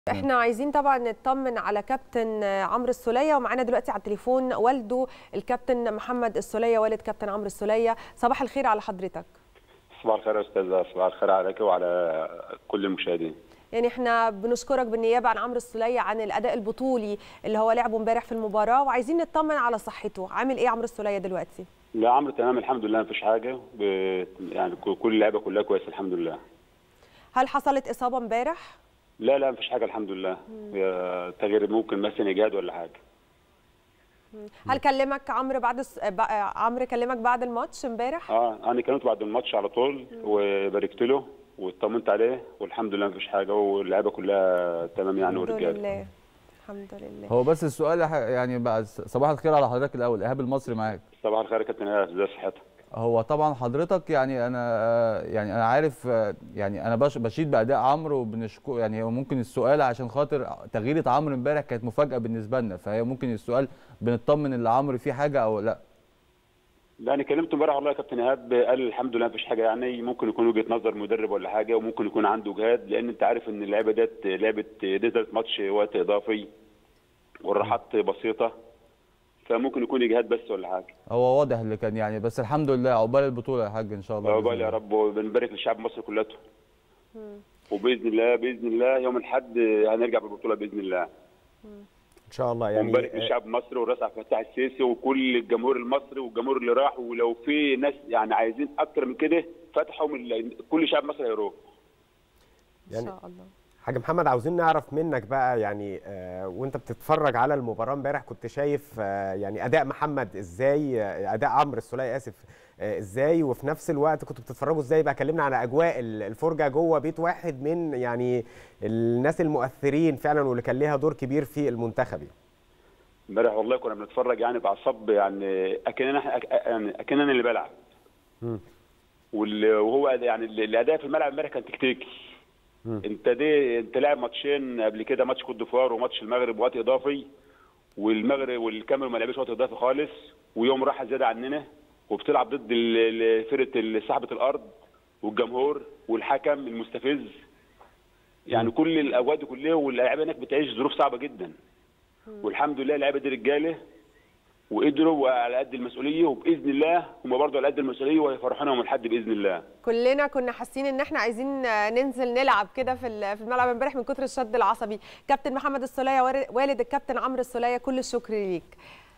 احنا عايزين طبعا نطمن على كابتن عمرو السوليه ومعانا دلوقتي على التليفون والده الكابتن محمد السوليه والد كابتن عمرو السوليه صباح الخير على حضرتك صباح الخير يا استاذه صباح الخير عليك وعلى كل المشاهدين يعني احنا بنشكرك بالنيابه عن عمرو السوليه عن الاداء البطولي اللي هو لعبه امبارح في المباراه وعايزين نطمن على صحته عامل ايه عمرو السوليه دلوقتي لا عمرو تمام الحمد لله مفيش حاجه ب... يعني كل اللعيبه كلها كويسه الحمد لله هل حصلت اصابه امبارح لا لا مفيش حاجه الحمد لله تغيير ممكن مثلا ايجاد ولا حاجه هل كلمك عمرو بعد الس... ب... عمرو كلمك بعد الماتش امبارح اه انا كلمته بعد الماتش على طول وباركت له واطمنت عليه والحمد لله مفيش حاجه واللعيبه كلها تمام يعني الحمد والرجاله لله الحمد لله هو بس السؤال يعني بقى صباح الخير على حضرتك الاول ايهاب المصري معاك صباح الخير يا كابتن ايهاب ازي صحتك هو طبعا حضرتك يعني انا يعني انا عارف يعني انا بش بشيد باداء عمرو وبنشكو يعني هو ممكن السؤال عشان خاطر تغيير عمرو امبارح كانت مفاجاه بالنسبه لنا فهي ممكن السؤال بنطمن ان عمرو فيه حاجه او لا لا انا كلمته امبارح والله يا كابتن ايهاب قال الحمد لله مفيش حاجه يعني ممكن يكون وجهه نظر مدرب ولا حاجه وممكن يكون عنده جهاد لان انت عارف ان اللعيبه ديت لعبه نزلت ماتش وقت اضافي والراحات بسيطه فممكن يكون اجهاد بس ولا حاجه هو واضح اللي كان يعني بس الحمد لله عقبال البطوله يا حاج ان شاء الله عقبال يا رب وبنبارك للشعب المصري كلته وباذن الله باذن الله يوم الاحد هنرجع بالبطوله باذن الله ان شاء الله يعني ونبارك للشعب المصري والرئيس عبد الفتاح السيسي وكل الجمهور المصري والجمهور اللي راح ولو في ناس يعني عايزين اكتر من كده فتحوا من كل شعب مصر هيروح ان شاء الله حاج محمد عاوزين نعرف منك بقى يعني آه وانت بتتفرج على المباراه امبارح كنت شايف آه يعني اداء محمد ازاي آه اداء عمرو السوليه اسف آه ازاي وفي نفس الوقت كنتوا بتتفرجوا ازاي بقى كلمنا على اجواء الفرجه جوه بيت واحد من يعني الناس المؤثرين فعلا واللي كان ليها دور كبير في المنتخب يعني امبارح والله كنا بنتفرج يعني باعصاب يعني اكننا يعني اكننا اللي بلعب وهو يعني الاداء في الملعب امبارح كان تكتيكي انت دي انت لاعب ماتشين قبل كده ماتش كوت ديفوار وماتش المغرب وقت اضافي والمغرب والكاميرون ما لعبش وقت اضافي خالص ويوم راحه زياده عننا وبتلعب ضد فرقه صاحبه الارض والجمهور والحكم المستفز يعني كل الاوقات دي كلها واللاعيبه هناك بتعيش ظروف صعبه جدا والحمد لله اللعيبه دي رجاله وقدروا على قد المسؤوليه وباذن الله هم برضه على قد المسؤوليه وهيفرحونا يوم الاحد باذن الله. كلنا كنا حاسين ان احنا عايزين ننزل نلعب كده في في الملعب امبارح من كتر الشد العصبي. كابتن محمد السوليه والد الكابتن عمرو السوليه كل الشكر ليك.